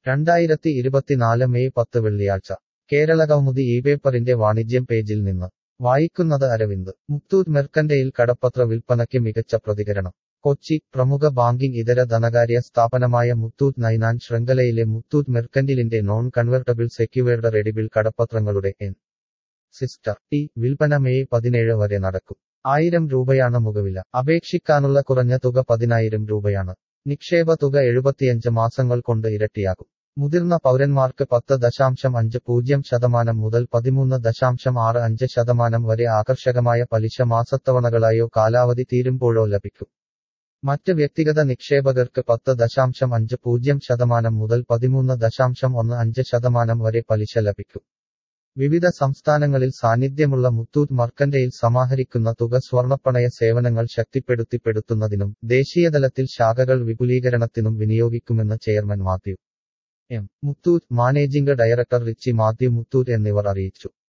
രണ്ടായിരത്തി ഇരുപത്തിനാല് മെയ് പത്ത് വെള്ളിയാഴ്ച കേരള കൗമുദി ഈ പേപ്പറിന്റെ വാണിജ്യം പേജിൽ നിന്ന് വായിക്കുന്നത് അരവിന്ദ് മുത്തൂറ്റ് മെർക്കന്റെയിൽ കടപ്പത്ര വിൽപ്പനയ്ക്ക് മികച്ച പ്രതികരണം കൊച്ചി പ്രമുഖ ബാങ്കിംഗ് ഇതര ധനകാര്യ സ്ഥാപനമായ മുത്തൂറ്റ് നൈനാൻ ശൃംഖലയിലെ മുത്തൂറ്റ് മെർക്കന്റിലിന്റെ നോൺ കൺവെർട്ടബിൾ സെക്യുവേർഡ് റെഡിബിൾ കടപ്പത്രങ്ങളുടെ എൻ സിസ്റ്റർ ടി വിൽപ്പന മെയ് പതിനേഴ് വരെ നടക്കും ആയിരം രൂപയാണ് മുഖവില അപേക്ഷിക്കാനുള്ള കുറഞ്ഞ തുക പതിനായിരം രൂപയാണ് നിക്ഷേപ തുക എഴുപത്തിയഞ്ച് മാസങ്ങൾ കൊണ്ട് ഇരട്ടിയാകും മുതിർന്ന പൗരന്മാർക്ക് പത്ത് ദശാംശം അഞ്ച് പൂജ്യം ശതമാനം മുതൽ പതിമൂന്ന് ദശാംശം ആറ് അഞ്ച് ശതമാനം വരെ ആകർഷകമായ പലിശ മാസത്തവണകളായോ കാലാവധി തീരുമ്പോഴോ ലഭിക്കും മറ്റ് വ്യക്തിഗത നിക്ഷേപകർക്ക് പത്ത് ദശാംശം അഞ്ച് പൂജ്യം ശതമാനം മുതൽ പതിമൂന്ന് ദശാംശം ഒന്ന് അഞ്ച് ശതമാനം വരെ പലിശ ലഭിക്കും വിവിധ സംസ്ഥാനങ്ങളിൽ സാന്നിധ്യമുള്ള മുത്തൂറ്റ് മർക്കന്റെയിൽ സമാഹരിക്കുന്ന തുക സ്വർണപ്പണയ സേവനങ്ങൾ ശക്തിപ്പെടുത്തിപ്പെടുത്തുന്നതിനും ദേശീയതലത്തിൽ ശാഖകൾ വിപുലീകരണത്തിനും വിനിയോഗിക്കുമെന്ന് chairman Mathew M Muthoot managing director Richie Mathew Muthoot എന്നിവർ അറിയിച്ചു